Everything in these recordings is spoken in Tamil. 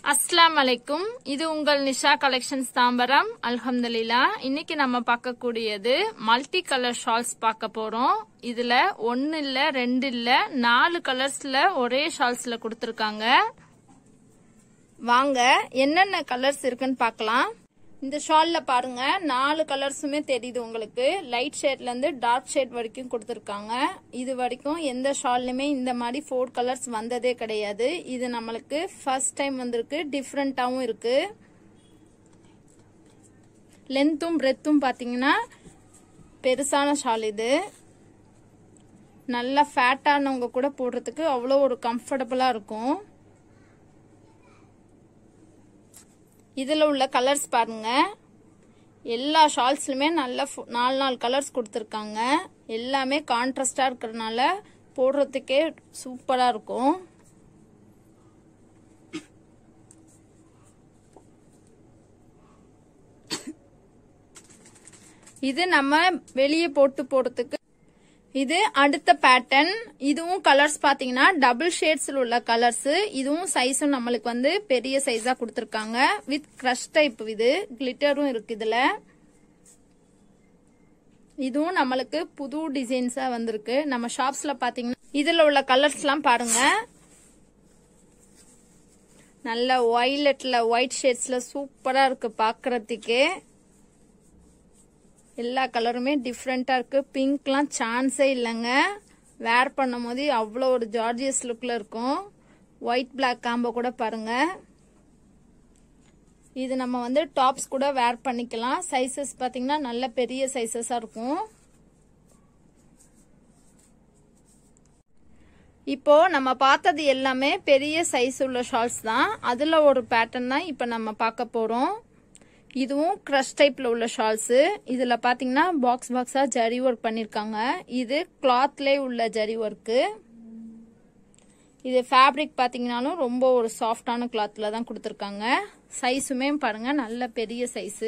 அஸ்லாம் அலைக்கும் இது உங்கள் நிஷா கலெக்ஷன்ஸ் தாம்பரம் அல்ஹம்துலில்லா இன்னைக்கு நம்ம பார்க்கக்கூடியது மல்டி கலர் ஷால்ஸ் பார்க்க போறோம் இதுல ஒன்னு இல்ல ரெண்டு இல்ல நாலு கலர்ஸ்ல ஒரே ஷால்ஸ்ல கொடுத்துருக்காங்க வாங்க என்னென்ன கலர்ஸ் இருக்குன்னு பார்க்கலாம் இந்த ஷால்ல பாருங்க நாலு கலர்ஸுமே தெரியுது உங்களுக்கு லைட் ஷேட்ல இருந்து டார்க் ஷேட் வரைக்கும் கொடுத்துருக்காங்க இது வரைக்கும் எந்த ஷால்லுமே இந்த மாதிரி ஃபோர் கலர்ஸ் வந்ததே கிடையாது இது நம்மளுக்கு ஃபர்ஸ்ட் டைம் வந்திருக்கு டிஃப்ரெண்டாவும் இருக்கு லென்த்தும் பிரெத்தும் பாத்தீங்கன்னா பெருசான ஷால் இது நல்லா ஃபேட்டானவங்க கூட போடுறதுக்கு அவ்வளோ ஒரு கம்ஃபர்டபுளா இருக்கும் இதில் உள்ள கலர்ஸ் பாருங்க எல்லா ஷால்ஸ்லுமே நல்ல நாலு நாலு கலர்ஸ் கொடுத்துருக்காங்க எல்லாமே கான்ட்ராஸ்டா இருக்கிறதுனால போடுறதுக்கே சூப்பரா இருக்கும் இது நம்ம வெளியே போட்டு போடுறதுக்கு இது அடுத்த பேட்டர்ன் இதுவும் கலர்ஸ் பாத்தீங்கன்னா டபுள் ஷேட்ஸ்ல உள்ள கலர்ஸ் இதுவும் சைஸும் நம்மளுக்கு வந்து பெரிய சைஸா கொடுத்துருக்காங்க வித் கிரஷ் டைப் இது கிளிட்டரும் இருக்கு இதுல இதுவும் நம்மளுக்கு புது டிசைன்ஸா வந்திருக்கு நம்ம ஷாப்ஸ்ல பாத்தீங்கன்னா இதுல உள்ள கலர்ஸ் எல்லாம் பாருங்க நல்ல ஒய்லெட்ல ஒயிட் ஷேட்ஸ்ல சூப்பரா இருக்கு பாக்குறதுக்கே எல்லா கலருமே டிஃப்ரெண்டா இருக்கு பிங்க்லாம் சான்ஸே இல்லைங்க வேர் பண்ணும் போது அவ்வளோ ஒரு ஜார்ஜியஸ் லுக்ல இருக்கும் ஒயிட் பிளாக் காம்போ கூட பாருங்க இது நம்ம வந்து டாப்ஸ் கூட வேர் பண்ணிக்கலாம் சைசஸ் பாத்தீங்கன்னா நல்ல பெரிய சைசஸா இருக்கும் இப்போ நம்ம பார்த்தது எல்லாமே பெரிய சைஸ் உள்ள ஷால்ஸ் தான் அதுல ஒரு பேட்டர்ன் தான் இப்போ நம்ம பார்க்க போறோம் இதுவும் க்ரஷ் டைப்ல உள்ள ஷால்ஸ் இதுல பாத்தீங்கன்னா பாக்ஸ் பாக்ஸா ஜரி ஒர்க் பண்ணிருக்காங்க இது கிளாத்லே உள்ள ஜரி ஒர்க்கு இது ஃபேப்ரிக் பாத்தீங்கன்னாலும் ரொம்ப ஒரு சாஃப்டான கிளாத்ல தான் கொடுத்துருக்காங்க சைஸுமே பாருங்க நல்ல பெரிய சைஸு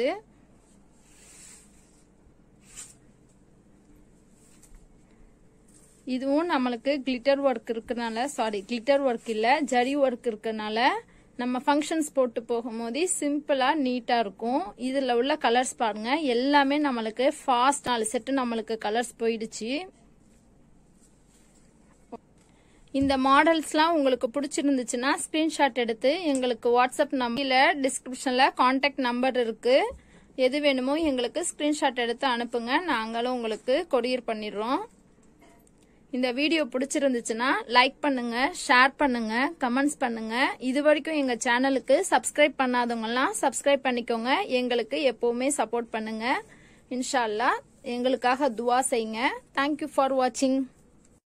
இதுவும் நம்மளுக்கு கிளிட்டர் ஒர்க் இருக்கனால சாரி கிளிட்டர் ஒர்க் இல்ல ஜரி ஒர்க் இருக்கனால நம்ம ஃபங்க்ஷன்ஸ் போட்டு போகும்போது சிம்பிளா நீட்டா இருக்கும் இதுல உள்ள கலர்ஸ் பாருங்க எல்லாமே நம்மளுக்கு ஃபாஸ்ட் நாலு செட்டு நம்மளுக்கு கலர்ஸ் போயிடுச்சு இந்த மாடல்ஸ்லாம் உங்களுக்கு பிடிச்சிருந்துச்சுன்னா ஸ்கிரீன்ஷாட் எடுத்து எங்களுக்கு வாட்ஸ்அப் நம்பர்ல டிஸ்கிரிப்ஷன்ல கான்டாக்ட் நம்பர் இருக்கு எது வேணுமோ எங்களுக்கு ஸ்கிரீன்ஷாட் எடுத்து அனுப்புங்க நாங்களும் உங்களுக்கு கொரியர் பண்ணிடுறோம் இந்த வீடியோ பிடிச்சிருந்துச்சுன்னா லைக் பண்ணுங்க ஷேர் பண்ணுங்க கமெண்ட்ஸ் பண்ணுங்க இது வரைக்கும் எங்க சேனலுக்கு சப்ஸ்கிரைப் பண்ணாதவங்கலாம் சப்ஸ்கிரைப் பண்ணிக்கோங்க எங்களுக்கு எப்பவுமே சப்போர்ட் பண்ணுங்க இன்ஷால்லா எங்களுக்காக துவா செய்யுங்க தேங்க்யூ ஃபார் வாட்சிங்